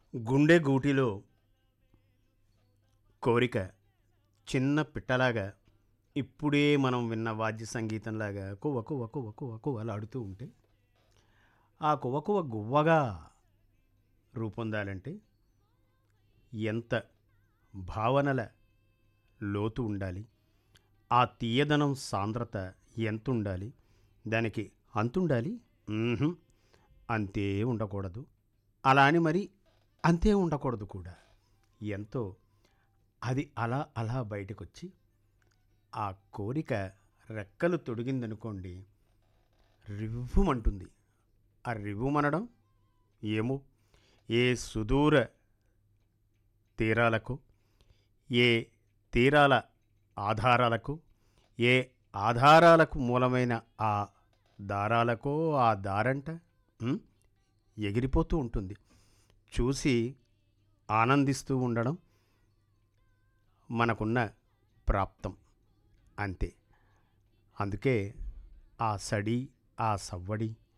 గుండె గూటిలో కోరిక చిన్న పిట్టలాగా ఇప్పుడే మనం విన్న వాద్య సంగీతంలాగా కువ్వ కువ్వ కువ్వ కువ్వ కువ్వలాడుతూ ఉంటే ఆ కువ్వ కువ్వ గువ్వగా రూపొందాలంటే ఎంత భావనల లోతు ఉండాలి ఆ తీయదనం సాంద్రత ఎంత ఉండాలి దానికి అంతుండాలి మ్మ్హ్మ్. అంతే ఉండకూడదు అలా అని మరి అంతే ఉండకూడదు కూడా ఎంతో అది అలా అలా బయటకొచ్చి ఆ కోరిక రెక్కలు తొడిగిందనుకోండి రివ్వుమంటుంది ఆ రివ్వుమనడం ఏమో ఏ సుదూర తీరాలకు ఏ తీరాల ఆధారాలకు ఏ ఆధారాలకు మూలమైన ఆ దారాలకో ఆ దారంట ఉం? ఎగిరిపోతూ ఉంటుంది చూసి ఆనందిస్తూ ఉండడం మనకున్న ప్రాప్తం అంతే అందుకే ఆ సడి ఆ సవ్వడి